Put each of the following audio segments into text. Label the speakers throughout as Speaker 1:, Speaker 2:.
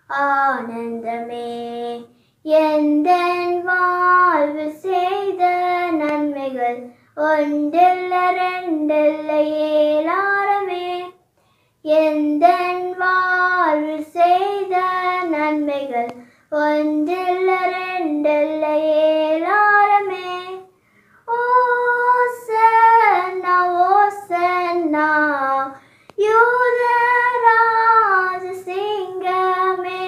Speaker 1: ஆனந்தமே எந்த வாழ்வு செய்த நன்மைகள் ஒன்றில்ல ரெண்டில்ல ஏழாரமே எந்த வாழ்வில் செய்த நன்மைகள் ஒன்றில்ல ரெண்டில்ல ஏழாரமே ஓசன்னா ஓசன்னா யூதராஜ சிங்கமே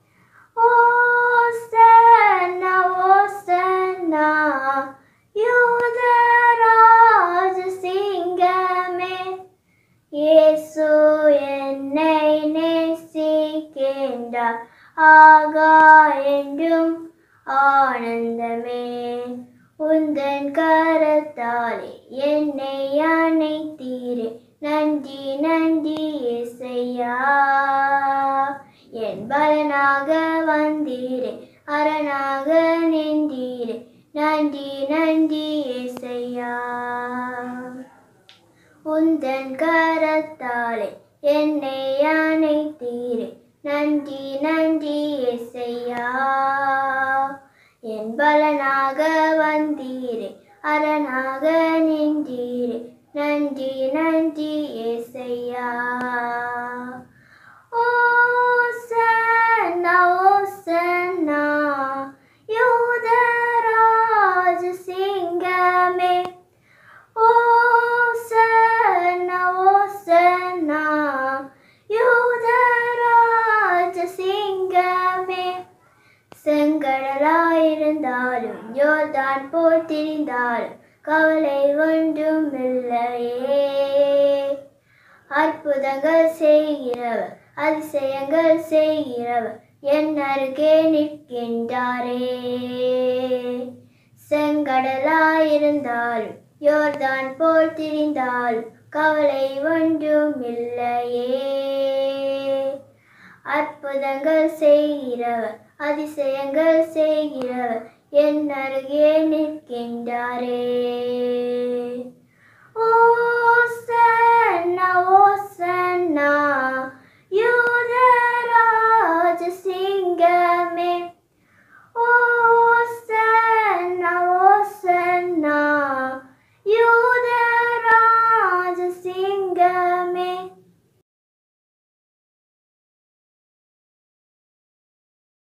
Speaker 1: ஓசன்னா ஓசன்னா யூதராஜ சிங்கமே இயேசு என்னை நேசிக்கின்றார் ஆகா என்றும் ஆனந்தமே உந்தன் கரத்தாலே என்னை அணைத்தீரே நன்றி நன்றி இசையா என் பலனாக வந்தீரே அரணாக நின்றீரே நன்றி நன்றி இசையா உந்தன் கரத்தாலே என்னை அணைத்தீரே நன்றி நன்றி இசையா என் பலனாக வந்தீரே அரணாக நின்றீரே நன்றி நன்றி இசையா ஓசன்னா ஓசன்னா யூதராஜ சிங்கமே ஓசன்னா ஓசன்னா யூதராஜ சிங்கமே செங்கடலாயிருந்தாலும் யோர்தான் போல் திரிந்தாலும் கவலை ஒன்றும் இல்லையே அற்புதங்கள் செய்கிறவர் அதிசயங்கள் செய்கிறவர் என் அருகே நிற்கின்றாரே செங்கடலாயிருந்தாலும் யோர்தான் போல் திரிந்தாலும் கவலை ஒன்றும் இல்லையே அற்புதங்கள் செய்கிறவர் அதிசயங்கள் செய்கிறவர் என் அருகே நிற்கின்றாரே